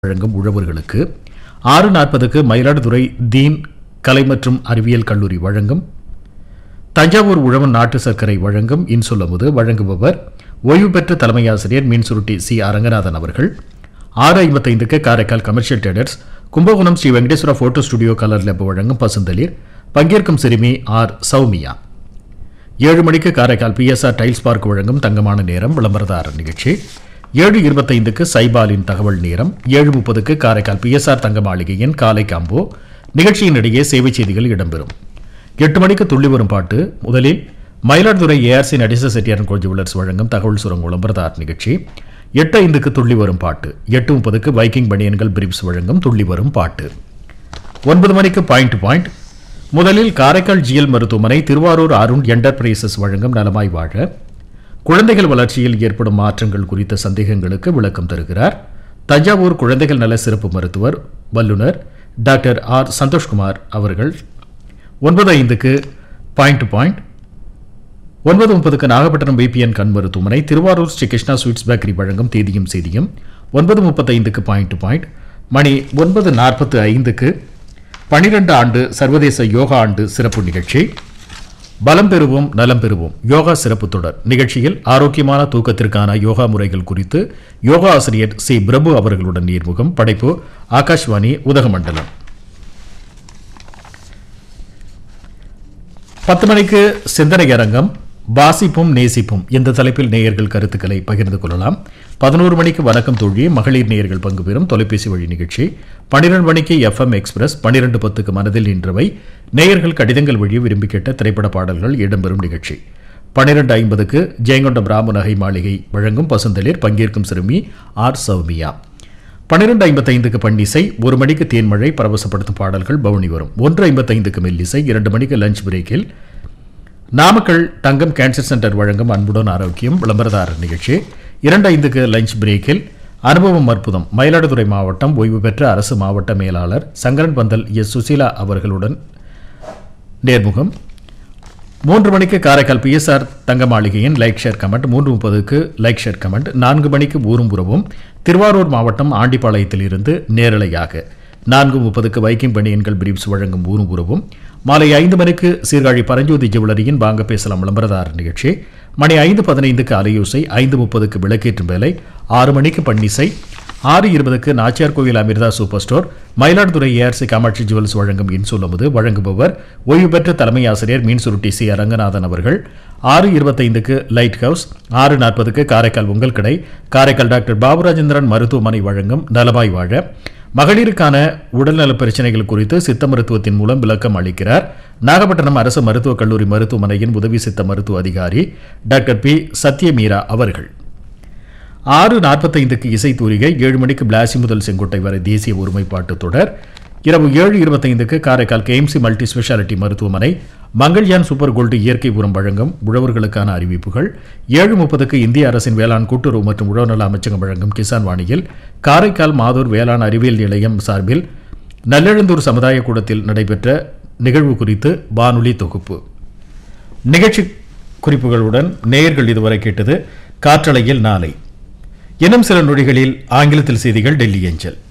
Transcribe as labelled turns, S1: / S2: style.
S1: வழங்கும் உழவர்களுக்கு ஆறு நாற்பதுக்கு மயிலாடுதுறை தீன் கலை மற்றும் அறிவியல் கல்லூரி வழங்கும் தஞ்சாவூர் உழவன் நாட்டு சர்க்கரை வழங்கும் இன்சொல்லமுது வழங்குபவர் ஓய்வு பெற்ற தலைமை ஆசிரியர் மீன்சுருட்டி சி அரங்கநாதன் அவர்கள் ஆறு ஐம்பத்தைந்துக்கு Karaikal Commercial Traders Kumbakonam Sri Venkateswara Photo Studio Colour Lab வழங்கும் பசுந்தளிர் பங்கேற்கும் சிறுமி ஆர் சௌமியா ஏழு மணிக்கு காரைக்கால் பிஎஸ்ஆர் டைல்ஸ் பார்க் வழங்கும் தங்கமான நேரம் விளம்பரதாரர் நிகழ்ச்சி ஏழு இருபத்தைந்துக்கு சைபாலின் தகவல் நேரம் ஏழு முப்பதுக்கு காரைக்கால் பிஎஸ்ஆர் தங்க மாளிகையின் காலை காம்போ நிகழ்ச்சியின் இடையே சேவை செய்திகள் இடம்பெறும் எட்டு மணிக்கு துள்ளி வரும் பாட்டு முதலில் மயிலாடுதுறை ஏஆர்சி நடேச செட்டியாரன் கோள் ஜுவல்லர்ஸ் வழங்கும் தகவல் சுரங்க விளம்பரதார் நிகழ்ச்சி எட்டு ஐந்துக்கு துள்ளி வரும் பாட்டு எட்டு முப்பதுக்கு வைக்கிங் பனியன்கள் பிரிப்ஸ் வழங்கும் துள்ளி வரும் பாட்டு ஒன்பது மணிக்கு பாயிண்ட் டு பாயிண்ட் முதலில் காரைக்கால் ஜிஎல் மருத்துவமனை திருவாரூர் அருண் என்டர்பிரைசஸ் வழங்கும் நலமாய் வாழ குழந்தைகள் வளர்ச்சியில் ஏற்படும் மாற்றங்கள் குறித்த சந்தேகங்களுக்கு விளக்கம் தருகிறார் தஞ்சாவூர் குழந்தைகள் நல சிறப்பு மருத்துவர் வல்லுநர் டாக்டர் ஆர் சந்தோஷ்குமார் அவர்கள் ஒன்பது ஐந்துக்கு பாயிண்ட் டு பாயிண்ட் ஒன்பது முப்பதுக்கு நாகப்பட்டினம் பிபிஎன் கண் மருத்துவமனை திருவாரூர் ஸ்ரீ கிருஷ்ணா ஸ்வீட்ஸ் பேக்கரி வழங்கும் தேதியும் செய்தியும் ஒன்பது முப்பத்தைந்துக்கு பாயிண்ட் டு பாயிண்ட் மணி ஒன்பது நாற்பத்து ஐந்துக்கு பனிரெண்டு ஆண்டு சர்வதேச யோகா ஆண்டு சிறப்பு நிகழ்ச்சி பலம் பெறுவோம் நலம் பெறுவோம் யோகா சிறப்பு தொடர் நிகழ்ச்சியில் ஆரோக்கியமான தூக்கத்திற்கான யோகா முறைகள் குறித்து யோகா ஆசிரியர் சி பிரபு அவர்களுடன் நேர்முகம் படைப்பு ஆகாஷ்வாணி உதகமண்டலம் பத்து மணிக்கு சிந்தனை அரங்கம் வாசிப்பும் நேசிப்பும் இந்த தலைப்பில் நேயர்கள் கருத்துக்களை பகிர்ந்து கொள்ளலாம் பதினோரு மணிக்கு வணக்கம் தோழி மகளிர் நேயர்கள் பங்கு பெறும் தொலைபேசி வழி நிகழ்ச்சி பன்னிரண்டு மணிக்கு எஃப்எம் எக்ஸ்பிரஸ் பன்னிரண்டு பத்துக்கு மனதில் நின்றவை நேயர்கள் கடிதங்கள் வழி விரும்பி கேட்ட திரைப்பட பாடல்கள் இடம்பெறும் நிகழ்ச்சி பன்னிரண்டு ஐம்பதுக்கு ஜெயங்கொண்டம் ராமு நகை மாளிகை வழங்கும் பசுந்தளிர் பங்கேற்கும் சிறுமி ஆர் சௌமியா பன்னிரண்டு ஐம்பத்தைந்துக்கு பன்னிசை ஒரு மணிக்கு தேன்மழை பரவசப்படுத்தும் பாடல்கள் பவுனி வரும் ஒன்று ஐம்பத்தைந்துக்கு மெல்லிசை இரண்டு மணிக்கு லஞ்ச் பிரேக்கில் நாமக்கல் தங்கம் கேன்சர் சென்டர் வழங்கும் அன்புடன் ஆரோக்கியம் விளம்பரதாரர் நிகழ்ச்சி இரண்டு ஐந்துக்கு லஞ்ச் பிரேக்கில் அனுபவம் அற்புதம் மயிலாடுதுறை மாவட்டம் ஓய்வு பெற்ற அரசு மாவட்ட மேலாளர் சங்கரன் பந்தல் எஸ் சுசீலா அவர்களுடன் நேர்முகம் மூன்று மணிக்கு காரைக்கால் பிஎஸ்ஆர் தங்க மாளிகையின் லைக் ஷேர் கமெண்ட் மூன்று முப்பதுக்கு லைக் ஷேர் கமெண்ட் நான்கு மணிக்கு ஊரும் உறவும் திருவாரூர் மாவட்டம் ஆண்டிப்பாளையத்தில் இருந்து நேரலையாக நான்கு முப்பதுக்கு வைக்கிங் பணியன்கள் பிரீப்ஸ் வழங்கும் ஊரும் உறவும் மாலை ஐந்து மணிக்கு சீர்காழி பரஞ்சோதி ஜுவல்லரியின் வாங்க பேசலாம் விளம்பரதாரர் நிகழ்ச்சி மணி ஐந்து பதினைந்துக்கு அலையோசை ஐந்து முப்பதுக்கு விளக்கேற்றும் வேலை ஆறு மணிக்கு பன்னிசை ஆறு இருபதுக்கு Nachiyar Kovil Amirtha Super Store Mayiladuthurai ARC Kamatchi Jewels வழங்கும் இன்சொல்லமுது வழங்குபவர் ஓய்வு பெற்ற தலைமை ஆசிரியர் மீன்சுருட்டி சி அரங்கநாதன் அவர்கள் ஆறு இருபத்தைந்துக்கு லைட் ஹவுஸ் ஆறு நாற்பதுக்கு காரைக்கால் உங்கள் கடை காரைக்கால் டாக்டர் பாபுராஜேந்திரன் மருத்துவமனை வழங்கும் நலமாய் வாழ மகளிருக்கான உடல்நல பிரச்சனைகள் குறித்து சித்த மருத்துவத்தின் மூலம் விளக்கம் அளிக்கிறார் நாகப்பட்டினம் அரசு மருத்துவக் கல்லூரி மருத்துவமனையின் உதவி சித்த மருத்துவ அதிகாரி டாக்டர் பி சத்யமீரா அவர்கள் ஆறு நாற்பத்தைந்துக்கு இசை தூரிகை ஏழு மணிக்கு பிளாசி முதல் செங்கோட்டை வரை தேசிய ஒருமைப்பாட்டு தொடர் இரவு ஏழு இருபத்தைந்துக்கு காரைக்கால் கேஎம்சி மல்டி ஸ்பெஷாலிட்டி மருத்துவமனை மங்கள்யான் சூப்பர் கோல்டு இயற்கை உரம் வழங்கும் உழவர்களுக்கான அறிவிப்புகள் ஏழு முப்பதுக்கு இந்திய அரசின் வேளாண் கூட்டுறவு மற்றும் உழவுநல அமைச்சகம் வழங்கும் கிசான் வாணியில் காரைக்கால் மாதூர் வேளாண் அறிவியல் நிலையம் சார்பில் நல்லெழுந்தூர் சமுதாய கூடத்தில் நடைபெற்ற நிகழ்வு குறித்து வானொலி தொகுப்பு நிகழ்ச்சி குறிப்புகளுடன் நேயர்கள் இதுவரை கேட்டது காற்றலையில் நாளை இன்னும் சில நொடிகளில் ஆங்கிலத்தில் செய்திகள் டெல்லி ஏஞ்சல்